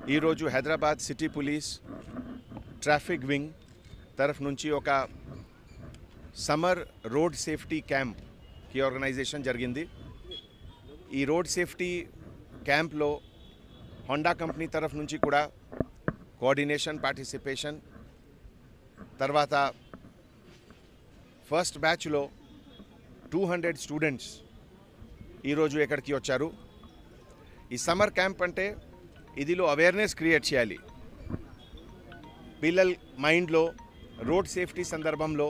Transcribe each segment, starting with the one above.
ఈరోజు Hyderabad city police traffic wing తరఫు నుంచి ఒక సమ్మర్ రోడ్ సేఫ్టీ క్యాంప్కి ఆర్గనైజేషన్ జరిగింది ఈ రోడ్ సేఫ్టీ క్యాంప్లో హోండా కంపెనీ తరఫు నుంచి కూడా కోఆర్డినేషన్ పార్టిసిపేషన్ తర్వాత ఫస్ట్ బ్యాచ్లో టూ హండ్రెడ్ స్టూడెంట్స్ ఈరోజు ఎక్కడికి వచ్చారు ఈ సమ్మర్ క్యాంప్ అంటే ఇదిలో అవేర్నెస్ క్రియేట్ చేయాలి పిల్లల మైండ్లో రోడ్ సేఫ్టీ సందర్భంలో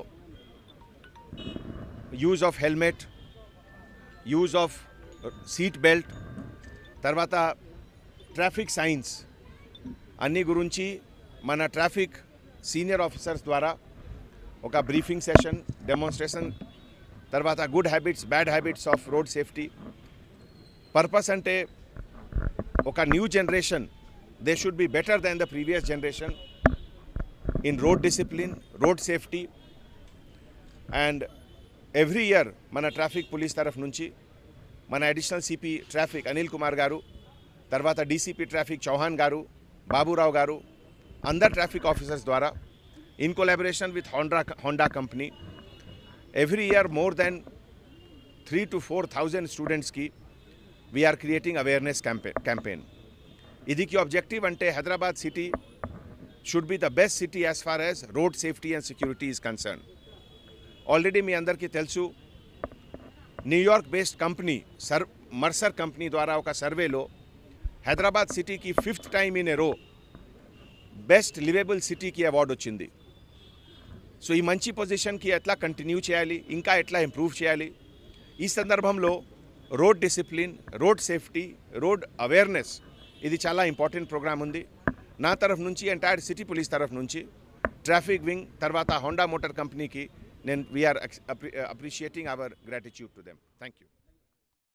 use of helmet use of seat belt తర్వాత ట్రాఫిక్ సైన్స్ అన్ని గురించి మన ట్రాఫిక్ సీనియర్ ఆఫీసర్స్ ద్వారా ఒక బ్రీఫింగ్ సెషన్ డెమోన్స్ట్రేషన్ తర్వాత good habits bad habits of road safety purpose అంటే ఒక new generation they should be better than the previous generation in road discipline road safety and every year మన traffic police తరఫు నుంచి మన additional CP traffic Anil Kumar garu తర్వాత DCP traffic Chauhan garu Baburao garu అందరు traffic officers ద్వారా in collaboration with Honda Honda company every year more than three to four thousand స్టూడెంట్స్కి we're creating awareness క్యాంపే campaign ఇదికి ఆబ్జెక్టివ్ అంటే Hyderabad city should be the best city as far as road safety and security is concern already మీ అందరికీ తెలుసు New York based company sir Mercer company ద్వారా ఒక సర్వేలో హైదరాబాద్ సిటీకి ఫిఫ్త్ టైమ్ ఇన్ ఎ రో బెస్ట్ లివేబుల్ సిటీకి అవార్డు వచ్చింది సో ఈ మంచి పొజిషన్కి ఎట్లా కంటిన్యూ చేయాలి ఇంకా ఎట్లా ఇంప్రూవ్ చేయాలి ఈ సందర్భంలో road discipline road safety road awareness ఇది చాలా ఇంపార్టెంట్ ప్రోగ్రామ్ ఉంది నా తరఫు నుంచి ఎంటైర్ సిటీ పోలీస్ తరఫు నుంచి ట్రాఫిక్ వింగ్ తర్వాత హోండా మోటార్ కంపెనీకి నేను we're appreciating our gratitude to them thank you